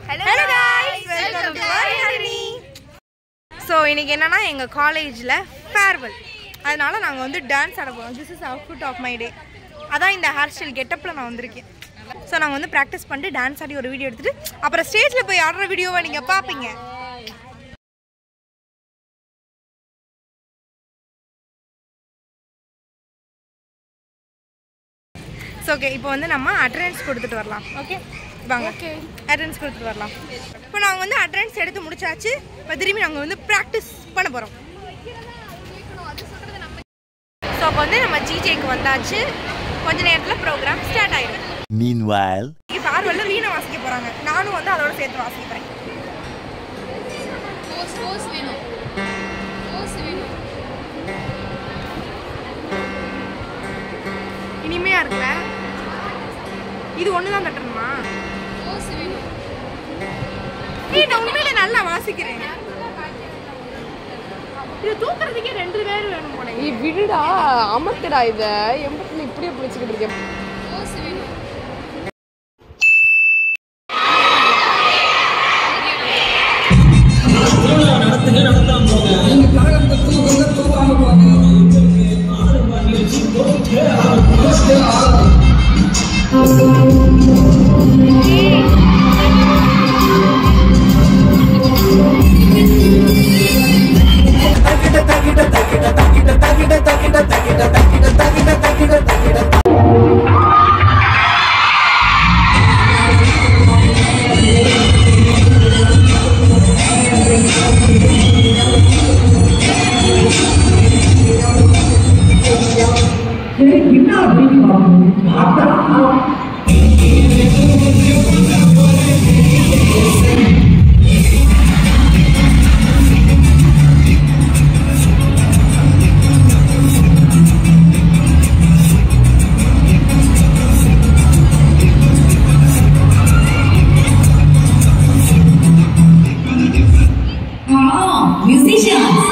Hello guys welcome to my Harini so இன்னைக்கு என்னன்னா எங்கள் காலேஜில் ஃபேர்வெல் அதனால நாங்கள் வந்து டான்ஸ் ஆட போகிறோம் this is outfit of my day அதான் இந்த ஹேர் ஸ்டைல் கெட்டப்பில் நான் வந்திருக்கேன் ஸோ நாங்கள் வந்து ப்ராக்டிஸ் பண்ணிட்டு டான்ஸ் ஆடி ஒரு வீடியோ எடுத்துட்டு அப்புறம் ஸ்டேஜில் போய் ஆடுற வீடியோவை நீங்கள் பார்ப்பீங்க ஸோ ஓகே இப்போ வந்து நம்ம அட்டண்டன்ஸ் கொடுத்துட்டு வரலாம் ஓகே வாங்க ஓகே அட்டண்டன்ஸ் கொடுத்துட்டு வரலாம் இப்போ நாங்கள் வந்து அட்டண்டன்ஸ் எடுத்து முடிச்சாச்சு இப்போ திரும்பி நாங்கள் வந்து ப்ராக்டிஸ் பண்ண போகிறோம் ஸோ அப்போ வந்து நம்ம ஜிஜேக்கு வந்தாச்சு கொஞ்ச நேரத்தில் ப்ரோக்ராம் ஸ்டார்ட் ஆயிடும் Meanwhile, இப்போ ஃபேர்வெல்ல வீணை வாசிக்க போகிறாங்க நானும் வந்து அதோட சேர்த்து வாசிக்க போகிறேன் போஸ் போஸ் வேணும் போஸ் வேணும் இனிமையாக இருக்குல்ல இது ஒன்று தான் தட்டணுமா போஸ் வேணும் ஏய் நான் உண்மையில நல்லா வாசிக்கிறேன் இது தூக்குறதுக்கே ரெண்டு பேர் வேணும் போல நீ விடுடா அமர்த்துடா இத எம்பத்துல இப்படியே பிடிச்சிக்கிட்டு இருக்கேன் போஸ் வேணும் Oh, musicians!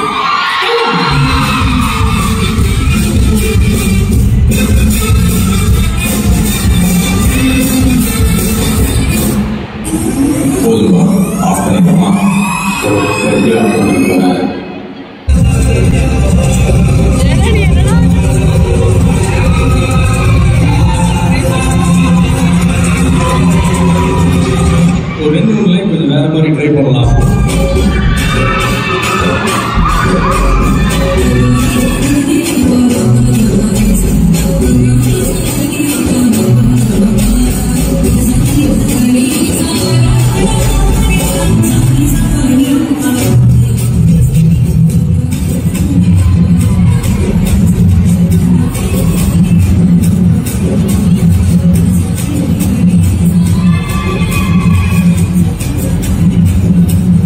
போதுமா ஆஃப் பண்ணிட்டோமா ரெடி ஆஃப் பண்ணிக்கிறேன் ஒரு ரெண்டு மூணு லைன் கொஞ்சம் வேற மாதிரி ட்ரை பண்ணலாம் Thank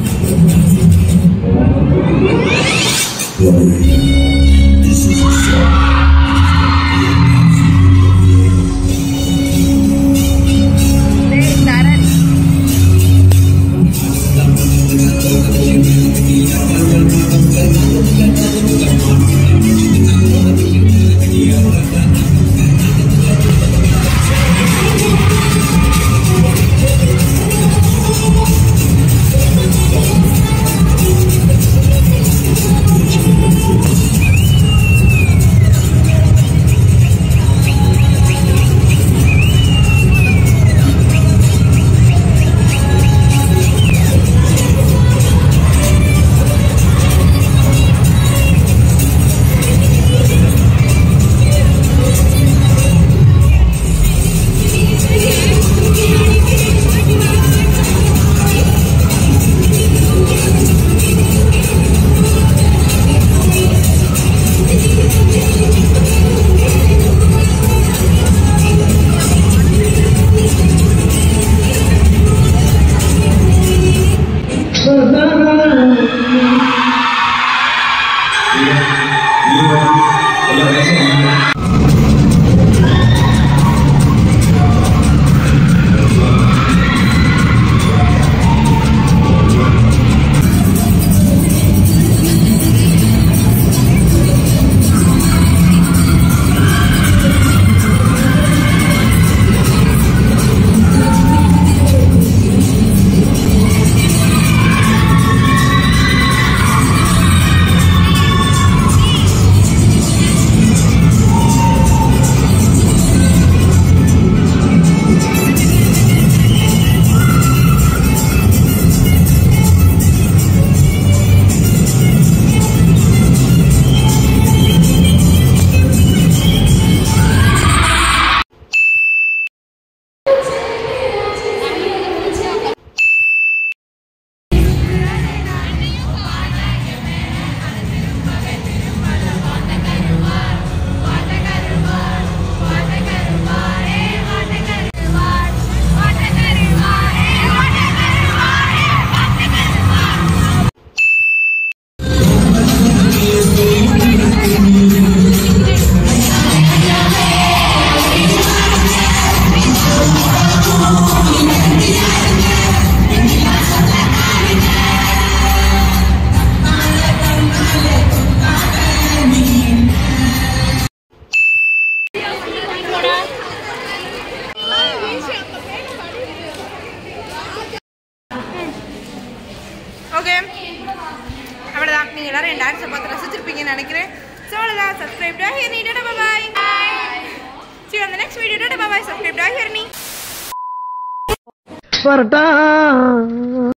ஓகே அவ்வளோதான் நீங்கள் எல்லாரும் என் டான்ஸை பார்த்து ரசிச்சிருப்பீங்கன்னு நினைக்கிறேன் ஸோ அவ்வளோதான் சப்ஸ்கிரைப் டா ஹியர் நீ டா பாய் See you on the next video. Bye bye. Subscribe to Hear Me. வரட்டா